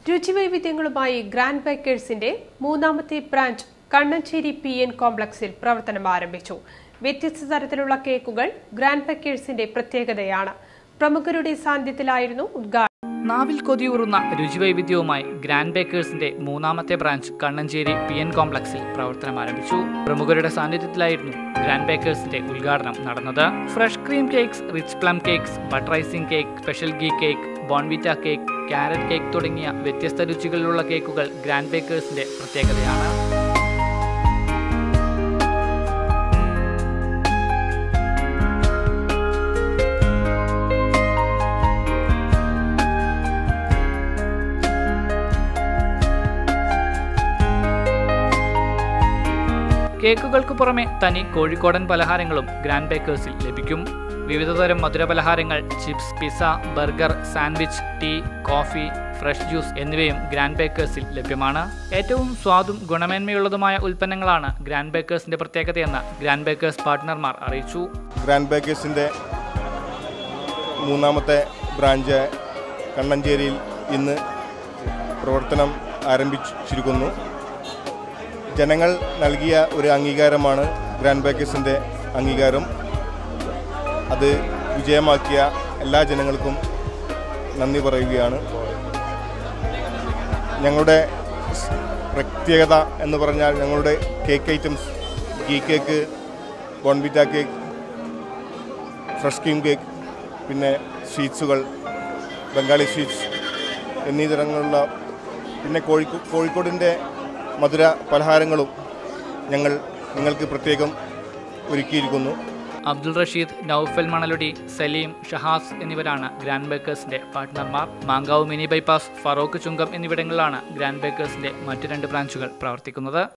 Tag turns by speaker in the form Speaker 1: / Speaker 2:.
Speaker 1: രുചിവൈവിധ്യങ്ങളുമായി grand ബേക്കേഴ്സിന്റെ മൂന്നാമത്തെ branch Kannancheri P N കോംപ്ലക്സിൽ പ്രവർത്തനം ആരംഭിച്ചു വ്യത്യസ്ത തരത്തിലുള്ള കേക്കുകൾ ഗ്രാൻഡ് ബേക്കേഴ്സിന്റെ പ്രത്യേകതയാണ് പ്രമുഖരുടെ സാന്നിധ്യത്തിലായിരുന്നു ഉദ്ഘാടനം
Speaker 2: നാവിൽ കൊതിയൂറുന്ന രുചിവൈവിധ്യവുമായി ഗ്രാൻഡ് ബേക്കേഴ്സിന്റെ മൂന്നാമത്തെ ബ്രാഞ്ച് കണ്ണഞ്ചേരി പി എൻ കോംപ്ലക്സിൽ പ്രവർത്തനം ആരംഭിച്ചു പ്രമുഖരുടെ സാന്നിധ്യത്തിലായിരുന്നു ഗ്രാൻഡ് ബേക്കേഴ്സിന്റെ ഉദ്ഘാടനം നടന്നത് fresh cream cakes rich plum cakes butter icing cake special ghee cake Bournvita cake carrot cake തുടങ്ങിയ വ്യത്യസ്ത രുചികളിലുള്ള കേക്കുകൾ ഗ്രാൻഡ് ബേക്കേഴ്സിന്റെ പ്രത്യേകതയാണ് കേക്കുകൾക്ക് പുറമെ തനി കോഴിക്കോടൻ പലഹാരങ്ങളും ഗ്രാൻഡ് ബേക്കേഴ്സിൽ ലഭിക്കും വിവിധതരം മധുര പലഹാരങ്ങൾ chips pizza burger sandwich tea coffee fresh juice എന്നിവയും ഗ്രാൻഡ് ബേക്കേഴ്സിൽ ലഭ്യമാണ് ഏറ്റവും സ്വാദും ഗുണമേന്മയുള്ളതുമായ ഉൽപ്പന്നങ്ങളാണ് ഗ്രാൻഡ് ബേക്കേഴ്സിന്റെ പ്രത്യേകതയെന്ന് ഗ്രാൻഡ് ബേക്കേഴ്സ് പാർട്ട്ണർമാർ അറിയിച്ചു
Speaker 3: ഗ്രാൻഡ് ബേക്കേഴ്സിൻ്റെ മൂന്നാമത്തെ ബ്രാഞ്ച് കണ്ണഞ്ചേരിയിൽ ഇന്ന് പ്രവർത്തനം ആരംഭിച്ചിരിക്കുന്നു ജനങ്ങൾ നൽകിയ ഒരു അംഗീകാരമാണ് ഗ്രാൻഡ് ബേക്കേഴ്സിൻ്റെ അംഗീകാരം അത് വിജയമാക്കിയ എല്ലാ ജനങ്ങൾക്കും നന്ദി പറയുകയാണ് ഞങ്ങളുടെ സ് പ്രത്യേകത എന്ന് പറഞ്ഞാൽ ഞങ്ങളുടെ cake items ghee cake Bournvita cake fresh cream cake പിന്നെ സ്വീറ്റ്സുകൾ ബംഗാളി സ്വീറ്റ്സ് എന്നീ തരങ്ങളുള്ള പിന്നെ കോഴിക്കോ കോഴിക്കോടിൻ്റെ മധുര പലഹാരങ്ങളും ഞങ്ങൾ നിങ്ങൾക്ക് പ്രത്യേകം ഒരുക്കിയിരിക്കുന്നു
Speaker 2: അബ്ദുൾ റഷീദ് നൌഫൽ മണലുടി സലീം ഷഹാസ് എന്നിവരാണ് ഗ്രാൻഡ് ബേക്കേഴ്സിന്റെ പാർട്ട്ണർമാർ മാങ്കാവ് മിനി ബൈപ്പാസ് ഫറോക്ക് ചുങ്കം എന്നിവിടങ്ങളിലാണ് ഗ്രാൻഡ് ബേക്കേഴ്സിന്റെ മറ്റു രണ്ട് ബ്രാഞ്ചുകൾ പ്രവർത്തിക്കുന്നത്